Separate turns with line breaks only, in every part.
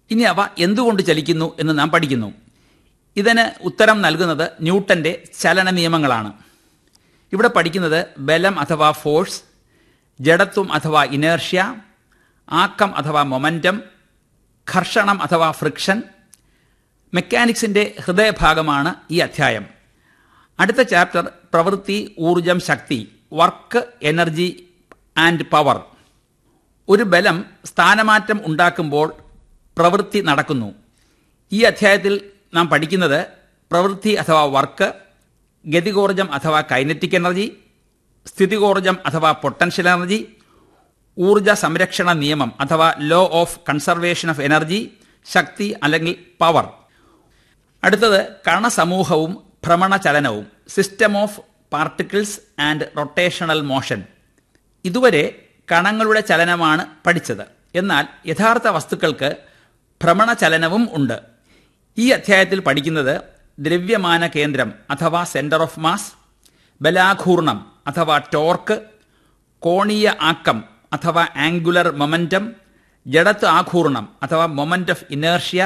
ഇനി അവ എന്തുകൊണ്ട് ചലിക്കുന്നു എന്ന് നാം പഠിക്കുന്നു ഇതിന് ഉത്തരം നൽകുന്നത് ന്യൂട്ടന്റെ ചലന നിയമങ്ങളാണ് ഇവിടെ പഠിക്കുന്നത് ബലം അഥവാ ഫോഴ്സ് ജഡത്വം അഥവാ ഇനേർഷ്യ ആക്കം അഥവാ മൊമൻറ്റം ഘർഷണം അഥവാ ഫ്രിക്ഷൻ മെക്കാനിക്സിന്റെ ഹൃദയഭാഗമാണ് ഈ അധ്യായം അടുത്ത ചാപ്റ്റർ പ്രവൃത്തി ഊർജം ശക്തി വർക്ക് എനർജി ആൻഡ് പവർ ഒരു ബലം സ്ഥാനമാറ്റം ഉണ്ടാക്കുമ്പോൾ പ്രവൃത്തി നടക്കുന്നു ഈ അധ്യായത്തിൽ നാം പഠിക്കുന്നത് പ്രവൃത്തി അഥവാ വർക്ക് ഗതികോർജം അഥവാ കൈനറ്റിക് എനർജി സ്ഥിതികോർജം അഥവാ പൊട്ടൻഷ്യൽ എനർജി ഊർജ സംരക്ഷണ നിയമം അഥവാ law of conservation of energy ശക്തി അല്ലെങ്കിൽ പവർ അടുത്തത് കണസമൂഹവും ഭ്രമണചലനവും system of particles and rotational motion ഇതുവരെ കണങ്ങളുടെ ചലനമാണ് പഠിച്ചത് എന്നാൽ യഥാർത്ഥ വസ്തുക്കൾക്ക് ഭ്രമണചലനവും ഉണ്ട് ഈ അധ്യായത്തിൽ പഠിക്കുന്നത് ദ്രവ്യമാന കേന്ദ്രം അഥവാ സെന്റർ ഓഫ് മാസ് ബലാഘൂർണം അഥവാ ടോർക്ക് കോണീയ ആക്കം അഥവാ ആംഗുലർ മൊമൻറ്റം ജഡത്വ ആഘൂർണം അഥവാ മൊമന്റ് ഓഫ് ഇനേർഷ്യ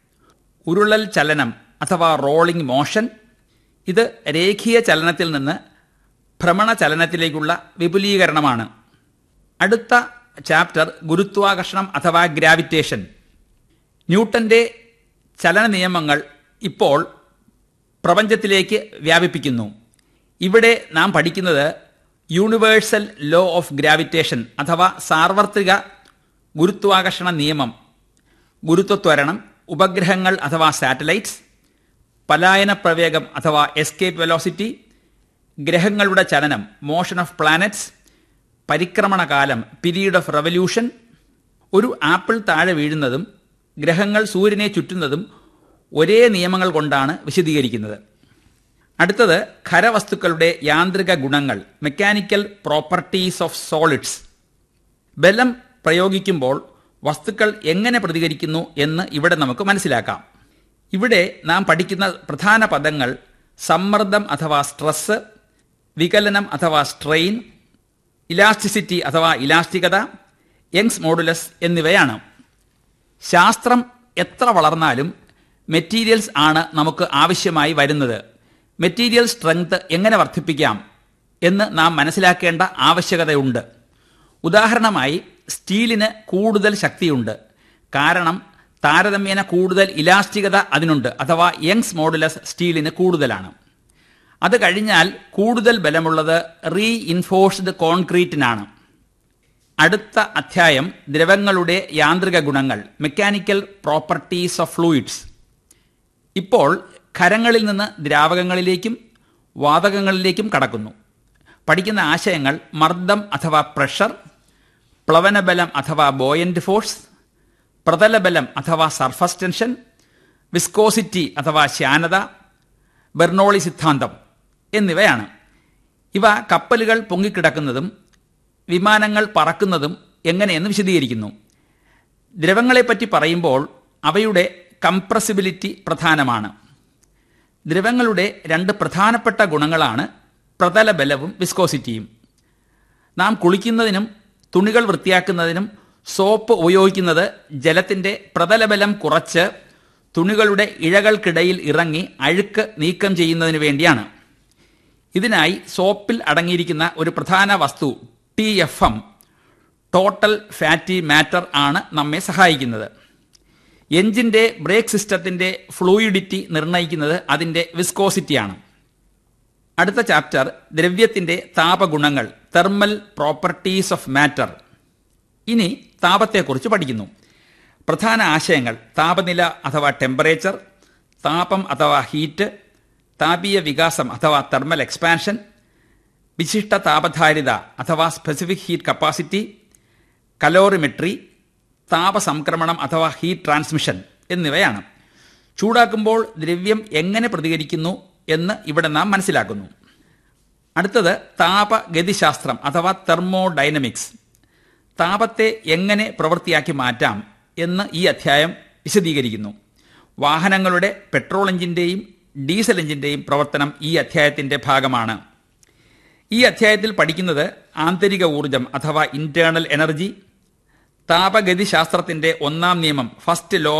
ഉരുളൽ ചലനം അഥവാ റോളിംഗ് മോഷൻ ഇത് രേഖീയ ചലനത്തിൽ നിന്ന് ഭ്രമണ ചലനത്തിലേക്കുള്ള വിപുലീകരണമാണ് അടുത്ത ചാപ്റ്റർ ഗുരുത്വാകർഷണം അഥവാ ഗ്രാവിറ്റേഷൻ ന്യൂട്ടന്റെ ചലന നിയമങ്ങൾ ഇപ്പോൾ പ്രപഞ്ചത്തിലേക്ക് വ്യാപിപ്പിക്കുന്നു ഇവിടെ നാം പഠിക്കുന്നത് യൂണിവേഴ്സൽ ലോ ഓഫ് ഗ്രാവിറ്റേഷൻ അഥവാ സാർവത്രിക ഗുരുത്വാകർഷണ നിയമം ഗുരുത്വത്വരണം ഉപഗ്രഹങ്ങൾ അഥവാ സാറ്റലൈറ്റ്സ് പലായന പ്രവേഗം അഥവാ എസ്കേപ്പ് വെലോസിറ്റി ഗ്രഹങ്ങളുടെ ചലനം മോഷൻ ഓഫ് പ്ലാനറ്റ്സ് പരിക്രമണകാലം പീരീഡ് ഓഫ് റവല്യൂഷൻ ഒരു ആപ്പിൾ താഴെ വീഴുന്നതും ഗ്രഹങ്ങൾ സൂര്യനെ ചുറ്റുന്നതും ഒരേ നിയമങ്ങൾ കൊണ്ടാണ് വിശദീകരിക്കുന്നത് അടുത്തത് ഖരവസ്തുക്കളുടെ യാന്ത്രിക ഗുണങ്ങൾ മെക്കാനിക്കൽ പ്രോപ്പർട്ടീസ് ഓഫ് സോളിഡ്സ് ബലം പ്രയോഗിക്കുമ്പോൾ വസ്തുക്കൾ എങ്ങനെ പ്രതികരിക്കുന്നു എന്ന് ഇവിടെ നമുക്ക് മനസ്സിലാക്കാം ഇവിടെ നാം പഠിക്കുന്ന പ്രധാന പദങ്ങൾ സമ്മർദ്ദം അഥവാ സ്ട്രെസ് വികലനം അഥവാ സ്ട്രെയിൻ ഇലാസ്റ്റിസിറ്റി അഥവാ ഇലാസ്റ്റികത യങ്സ് മോഡുലസ് എന്നിവയാണ് ശാസ്ത്രം എത്ര വളർന്നാലും മെറ്റീരിയൽസ് ആണ് നമുക്ക് ആവശ്യമായി വരുന്നത് മെറ്റീരിയൽ സ്ട്രെങ്ത് എങ്ങനെ വർദ്ധിപ്പിക്കാം എന്ന് നാം മനസ്സിലാക്കേണ്ട ആവശ്യകതയുണ്ട് ഉദാഹരണമായി സ്റ്റീലിന് കൂടുതൽ ശക്തിയുണ്ട് കാരണം താരതമ്യേന കൂടുതൽ ഇലാസ്റ്റികത അതിനുണ്ട് അഥവാ യങ്സ് മോഡുലസ് സ്റ്റീലിന് കൂടുതലാണ് അത് കഴിഞ്ഞാൽ കൂടുതൽ ബലമുള്ളത് റീ ഇൻഫോഴ്സ്ഡ് കോൺക്രീറ്റിനാണ് അടുത്ത അധ്യായം ദ്രവങ്ങളുടെ യാന്ത്രിക ഗുണങ്ങൾ മെക്കാനിക്കൽ പ്രോപ്പർട്ടീസ് ഓഫ് ഫ്ലൂയിഡ്സ് ഇപ്പോൾ ഖരങ്ങളിൽ നിന്ന് ദ്രാവകങ്ങളിലേക്കും വാതകങ്ങളിലേക്കും കടക്കുന്നു പഠിക്കുന്ന ആശയങ്ങൾ മർദ്ദം അഥവാ പ്രഷർ പ്ലവനബലം അഥവാ ബോയന്റ് ഫോഴ്സ് പ്രതലബലം അഥവാ സർഫസ് ടെൻഷൻ വിസ്കോസിറ്റി അഥവാ ശാനത ബെർണോളി സിദ്ധാന്തം എന്നിവയാണ് ഇവ കപ്പലുകൾ പൊങ്ങിക്കിടക്കുന്നതും വിമാനങ്ങൾ പറക്കുന്നതും എങ്ങനെയെന്ന് വിശദീകരിക്കുന്നു ദ്രവങ്ങളെപ്പറ്റി പറയുമ്പോൾ അവയുടെ കംപ്രസിബിലിറ്റി പ്രധാനമാണ് ദ്രവങ്ങളുടെ രണ്ട് പ്രധാനപ്പെട്ട ഗുണങ്ങളാണ് പ്രതലബലവും വിസ്കോസിറ്റിയും നാം കുളിക്കുന്നതിനും തുണികൾ വൃത്തിയാക്കുന്നതിനും സോപ്പ് ഉപയോഗിക്കുന്നത് ജലത്തിന്റെ പ്രതലബലം കുറച്ച് തുണികളുടെ ഇഴകൾക്കിടയിൽ ഇറങ്ങി അഴുക്ക് നീക്കം ചെയ്യുന്നതിന് വേണ്ടിയാണ് ഇതിനായി സോപ്പിൽ അടങ്ങിയിരിക്കുന്ന ഒരു പ്രധാന വസ്തു T F M total fatty matter ആണ് നമ്മെ സഹായിക്കുന്നത് എഞ്ചിന്റെ ബ്രേക്ക് സിസ്റ്റത്തിന്റെ ഫ്ലൂയിഡിറ്റി നിർണ്ണയിക്കുന്നത് അതിന്റെ വിസ്കോസിറ്റിയാണ് അടുത്ത ചാപ്റ്റർ ദ്രവ്യത്തിന്റെ താപഗുണങ്ങൾ തെർമൽ പ്രോപ്പർട്ടീസ് ഓഫ് മാറ്റർ ഇനി താപത്തെക്കുറിച്ച് പഠിക്കുന്നു പ്രധാന ആശയങ്ങൾ താപനില അഥവാ ടെമ്പറേച്ചർ താപം അഥവാ ഹീറ്റ് താപീയ വികാസം അഥവാ തെർമൽ എക്സ്പാൻഷൻ വിശിഷ്ട താപധാരിത അഥവാ സ്പെസിഫിക് ഹീറ്റ് കപ്പാസിറ്റി കലോറിമെട്രി താപസംക്രമണം അഥവാ ഹീറ്റ് ട്രാൻസ്മിഷൻ എന്നിവയാണ് ചൂടാക്കുമ്പോൾ ദ്രവ്യം എങ്ങനെ പ്രതികരിക്കുന്നു എന്ന് ഇവിടെ നാം മനസ്സിലാക്കുന്നു അടുത്തത് താപഗതിശാസ്ത്രം അഥവാ തെർമോഡൈനമിക്സ് താപത്തെ എങ്ങനെ പ്രവൃത്തിയാക്കി മാറ്റാം എന്ന് ഈ അധ്യായം വിശദീകരിക്കുന്നു വാഹനങ്ങളുടെ പെട്രോൾ എഞ്ചിന്റെയും ഡീസൽ എഞ്ചിന്റെയും പ്രവർത്തനം ഈ അധ്യായത്തിന്റെ ഭാഗമാണ് ഈ അധ്യായത്തിൽ പഠിക്കുന്നത് ആന്തരിക ഊർജം അഥവാ ഇന്റേണൽ എനർജി താപഗതിശാസ്ത്രത്തിന്റെ ഒന്നാം നിയമം ഫസ്റ്റ് ലോ